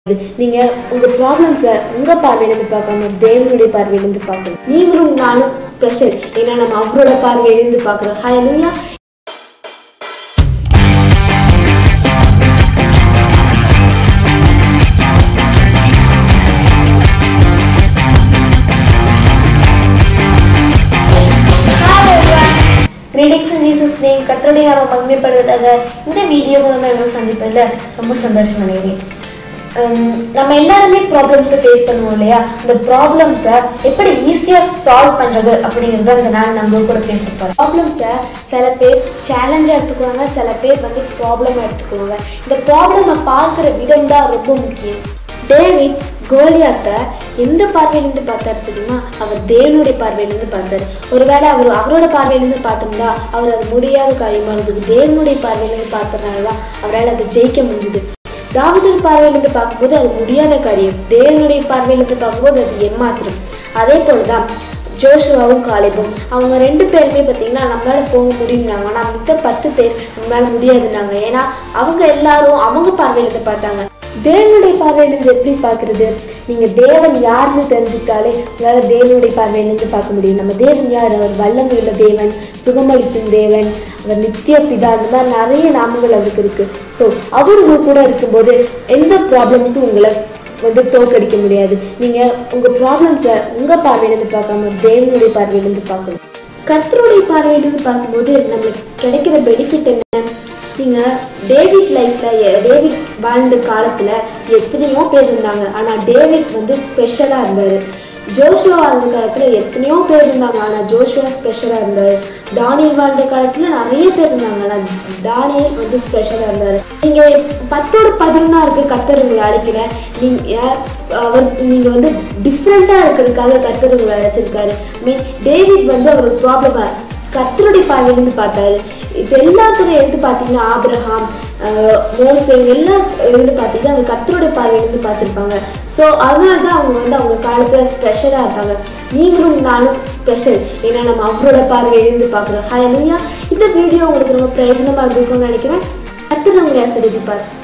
நீங்க உங்க ப்ராப்ளம்ஸை உங்க பார்வையிலேருந்து பார்க்காம தேவனுடைய பார்வையிலேருந்து பார்க்கணும் நீங்களும் நானும் ஸ்பெஷல் ஏன்னா நம்ம அவரோட பார்வையிலேருந்து பார்க்குறோம் ஹalleluya கிரீடிங்ஸ் ஜீசஸ் நேம் கத்தருடைய நாம மகிமைப்படுவதாக இந்த வீடியோ மூலமா எவ்வளோ சந்திப்பதில் ரொம்ப சந்தோஷம் அடைகிறேன் ஹம், நம்ம எல்லாருமே ப்ராப்ளம்ஸை ஃபேஸ் பண்ணுவோம் இல்லையா அந்த ப்ராப்ளம்ஸை எப்படி ஈஸியாக சால்வ் பண்ணுறது அப்படிங்கிறத இந்த நாள் நம்ம கூட பேச போகிறோம் ப்ராப்ளம்ஸை சில பேர் சேலஞ்சாக எடுத்துக்குவாங்க சில பேர் வந்து ப்ராப்ளமாக எடுத்துக்குவாங்க இந்த ப்ராப்ளமை பார்க்குற விதம் தான் ரொம்ப முக்கியம் டேவிட் கோலியாத்தை எந்த பார்வையிலேருந்து பார்த்தாரு தெரியுமா அவர் தேவனுடைய பார்வையிலேருந்து பார்த்தாரு ஒருவேளை அவர் அவரோட பார்வையிலேருந்து பார்த்திருந்தா அவர் அது முடியாத காரியமாக இருந்தது தேவனுடைய பார்வையிலேருந்து பார்த்ததுனால தான் அவரால் அதை ஜெயிக்க முடிஞ்சுது தாவதன் பார்வையிலேருந்து பார்க்கும்போது அது முடியாத காரியம் தேவனுடைய பார்வையிலேருந்து பார்க்கும்போது அது ஏமாத்திரம் அதே போல தான் ஜோஷுவாவும் காலேபும் அவங்க ரெண்டு பேருமே பார்த்தீங்கன்னா நம்மளால போக முடியும்னாங்க ஆனால் மித்த பத்து பேர் நம்மளால முடியாதுன்னாங்க ஏன்னா அவங்க எல்லாரும் அவங்க பார்வையிலேருந்து பார்த்தாங்க தேவனுடைய பார்வையிலேருந்து எப்படி பார்க்கறது நீங்க தேவன் யாருன்னு தெரிஞ்சுக்கிட்டாலே உங்களால தேவனுடைய பார்வையிலேருந்து பார்க்க முடியும் நம்ம தேவன் யார் அவர் வல்லமை உள்ள தேவன் சுகமளிக்கும் தேவன் அவர் நித்திய பிதா அந்த மாதிரி நிறைய நாமங்கள் அவருக்கு இருக்கு ஸோ அவர் உங்க கூட இருக்கும்போது எந்த ப்ராப்ளம்ஸும் உங்களை வந்து தோற்கடிக்க முடியாது நீங்க உங்க ப்ராப்ளம்ஸை உங்க பார்வையிலேருந்து பார்க்காம தேவனுடைய பார்வையிலேருந்து பார்க்கணும் கர்த்தருடைய பார்வையிலேருந்து பார்க்கும்போது நம்மளுக்கு கிடைக்கிற பெனிஃபிட் என்ன நீங்க டேவிட் லைஃப்ல டேவிட் வாழ்ந்த காலத்துல எத்தனையோ பேர் இருந்தாங்க ஆனா டேவிட் வந்து ஸ்பெஷலா இருந்தாரு ஜோஷுவா வாழ்ந்த காலத்துல எத்தனையோ பேர் இருந்தாங்க ஆனா ஜோஷுவா ஸ்பெஷலா இருந்தாரு தானியல் வாழ்ந்த காலத்துல நிறைய பேர் இருந்தாங்க ஆனா தானியல் வந்து ஸ்பெஷலா இருந்தாரு நீங்க பத்தோட பதினொன்னா இருக்கு கத்தர் உங்களை அழைக்கல நீங்க அவர் நீங்க வந்து டிஃப்ரெண்டா இருக்கிறதுக்காக கத்தர் உங்களை அழைச்சிருக்காரு மீன் டேவிட் வந்து அவரோட ப்ராப்ளமா கத்தருடைய பார்வையிலேருந்து பார்த்தாரு இப்போ எல்லாத்துலையும் எடுத்து பார்த்தீங்கன்னா ஆபிரஹாம் ஆஹ் மோசே எல்லாம் இருந்து பார்த்தீங்கன்னா அவங்க கத்தருடைய பார்வையிலேருந்து பார்த்துருப்பாங்க ஸோ அதனால தான் அவங்க வந்து அவங்க காலத்தில் ஸ்பெஷலாக இருப்பாங்க நீங்களும் நானும் ஸ்பெஷல் ஏன்னா நம்ம அவரோட பார்வையிலேருந்து பார்க்குறோம் ஹalleluya இந்த வீடியோ உங்களுக்கு ரொம்ப பிரயோஜனமாக இருந்திருக்கும்னு நினைக்கிறேன் கத்தர் உங்களை ஆசிரியப்பார்